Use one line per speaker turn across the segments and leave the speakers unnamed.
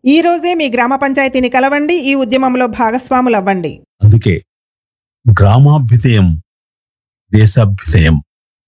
ఈ రోజే మీ గ్రామ పంచాయతీని కలవండి ఈ ఉద్యమంలో భాగస్వాములవ్వండి
అందుకే గ్రామాభ్యుదయం దేశాభ్యుదయం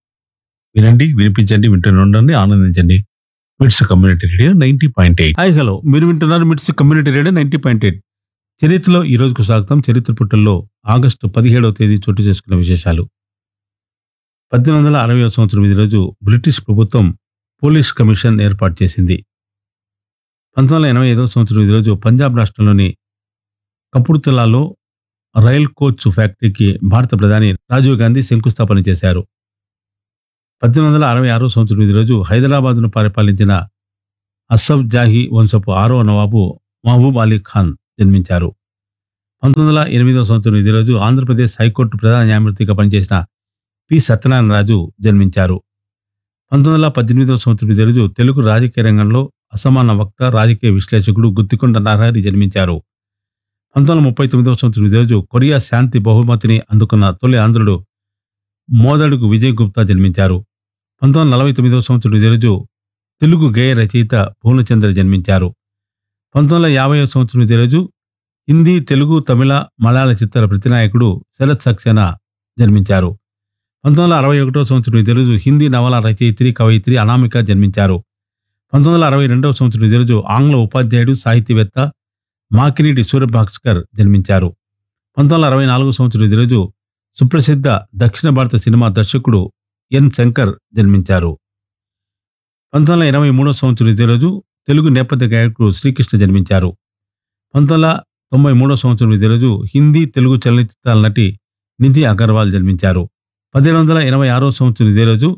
వినండి వినిపించండి వింటూనే ఉండండి ఆనందించండి MITS community radio ninety point eight hi hello మీరు వింటున్నారు MITS community radio ninety point eight చరిత్రలో ఈ రోజుకు స్వాగతం చరిత్ర పుటల్లో ఆగస్టు పదిహేడవ తేదీ చోటు చేసుకున్న విశేషాలు పద్దెనిమిది వందల అరవై సంవత్సరం ఈ రోజు బ్రిటిష్ ప్రభుత్వం పోలీస్ కమిషన్ ఏర్పాటు చేసింది పంతొమ్మిది వందల ఎనభై ఐదవ సంవత్సరం ఈ రోజు పంజాబ్ రాష్ట్రంలోని కపుర్తలాలో రైల్ కోచ్ ఫ్యాక్టరీకి భారత ప్రధాని రాజీవ్ గాంధీ శంకుస్థాపన చేశారు పద్దెనిమిది వందల అరవై ఆరో సంవత్సరం ఈ రోజు హైదరాబాద్ను పరిపాలించిన అసఫ్ జాహీ వంశపు ఆరో నవాబు మహబూబ్ అలీ ఖాన్ జన్మించారు పంతొమ్మిది వందల ఎనిమిదవ సంవత్సరం ఇదే రోజు ఆంధ్రప్రదేశ్ హైకోర్టు ప్రధాన న్యాయమూర్తిగా పనిచేసిన పి సత్యనారాయణ రాజు జన్మించారు పంతొమ్మిది వందల పద్దెనిమిదవ సంవత్సరం ఇదే రోజు తెలుగు రాజకీయ రంగంలో అసమాన వక్త రాజకీయ విశ్లేషకుడు గుత్తికొండ నరహరి జన్మించారు పంతొమ్మిది వందల ముప్పై తొమ్మిదవ సంవత్సరం ఇదే రోజు కొరియా శాంతి బహుమతిని అందుకున్న తొలి ఆంధ్రుడు మోదడుగు విజయ్ గుప్తా జన్మించారు పంతొమ్మిది వందల నలభై తొమ్మిదవ సంవత్సరం ఇదే రోజు తెలుగు గేయ రచయిత పూర్ణచంద్ర జన్మించారు పంతొమ్మిది వందల యాభై సంవత్సరం ఇదే రోజు హిందీ తెలుగు తమిళ మలయాళ చిత్ర ప్రతినాయకుడు శరత్ సక్సేనా జన్మించారు పంతొమ్మిది వందల అరవై ఒకటో సంవత్సరం ఇదే రోజు హిందీ నవల రచయిత్రి కవయిత్రి అనామిక జన్మించారు పంతొమ్మిది వందల అరవై రెండవ సంవత్సరం ఇదే రోజు ఆంగ్ల ఉపాధ్యాయుడు సాహితీవేత్త మాకినీటి సూర్యభాస్కర్ జన్మించారు పంతొమ్మిది వందల అరవై నాలుగో సంవత్సరం ఇదే రోజు సుప్రసిద్ధ దక్షిణ భారత సినిమా దర్శకుడు ఎన్ శంకర్ జన్మించారు పంతొమ్మిది వందల ఎనభై మూడో సంవత్సరం ఇదే రోజు తెలుగు నేపథ్య గాయకుడు శ్రీకృష్ణ జన్మించారు పంతొమ్మిది వందల తొంభై మూడో సంవత్సరం ఇదే రోజు హిందీ తెలుగు చలనచిత్రాల నటి నిధి అగర్వాల్ జన్మించారు పదిహేను వందల ఎనభై ఆరో సంవత్సరం ఇదే రోజు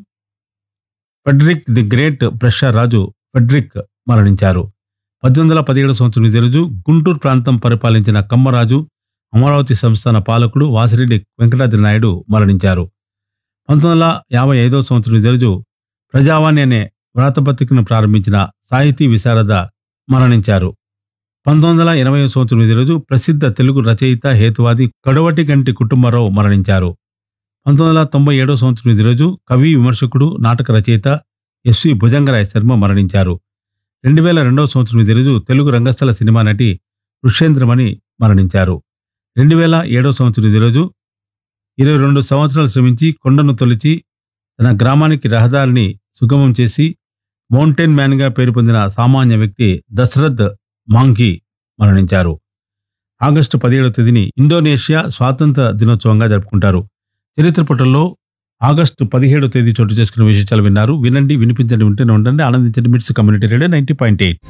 ఫెడ్రిక్ ది గ్రేట్ ప్రెషర్ రాజు ఫెడ్రిక్ మరణించారు పద్దెనిమిది వందల పదిహేడు సంవత్సరం ఇదే రోజు గుంటూరు ప్రాంతం పరిపాలించిన కమ్మరాజు అమరావతి సంస్థాన పాలకుడు వాసిరెడ్డి వెంకటాద్రి నాయుడు మరణించారు పంతొమ్మిది వందల యాభై ఐదో సంవత్సరం ఇదే రోజు ప్రజావాణి అనే వ్రాతపత్రికను ప్రారంభించిన సాహితీ విశారద మరణించారు పంతొమ్మిది వందల ఎనభై సంవత్సరం ఇదే రోజు ప్రసిద్ధ తెలుగు రచయిత హేతువాది కడవటి గంటి కుటుంబరావు మరణించారు పంతొమ్మిది వందల తొంభై ఏడో సంవత్సరం ఇదే రోజు కవి విమర్శకుడు నాటక రచయిత ఎస్వి భుజంగరాయ శర్మ మరణించారు రెండు వేల రెండవ సంవత్సరం ఇదే రోజు తెలుగు రంగస్థల సినిమా నటి ఋషేంద్రమణి మరణించారు రెండు వేల ఏడవ సంవత్సరం ఇదే రోజు ఇరవై రెండు సంవత్సరాలు శ్రమించి కొండను తొలిచి తన గ్రామానికి రహదారిని సుగమం చేసి మౌంటైన్ మ్యాన్గా పేరు పొందిన సామాన్య వ్యక్తి దశరథ్ మాంఘీ మరణించారు ఆగస్టు పదిహేడవ తేదీని ఇండోనేషియా స్వాతంత్ర దినోత్సవంగా జరుపుకుంటారు చరిత్ర పుటల్లో ఆగస్టు పదిహేడో తేదీ చోటు చేసుకున్న విశేషాలు విన్నారు వినండి వినిపించండి ఉంటేనే ఉండండి ఆనందించండి MITS community radio ninety point eight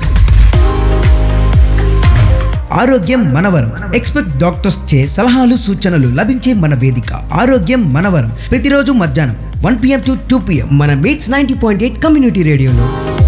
ఆరోగ్యం మనవరం ఎక్స్పెక్ట్ డాక్టర్స్ చే సలహాలు సూచనలు లభించే మన వేదిక ఆరోగ్యం మనవరం ప్రతిరోజు మధ్యాహ్నం one PM to two PM మన MITS ninety point eight community రేడియోలో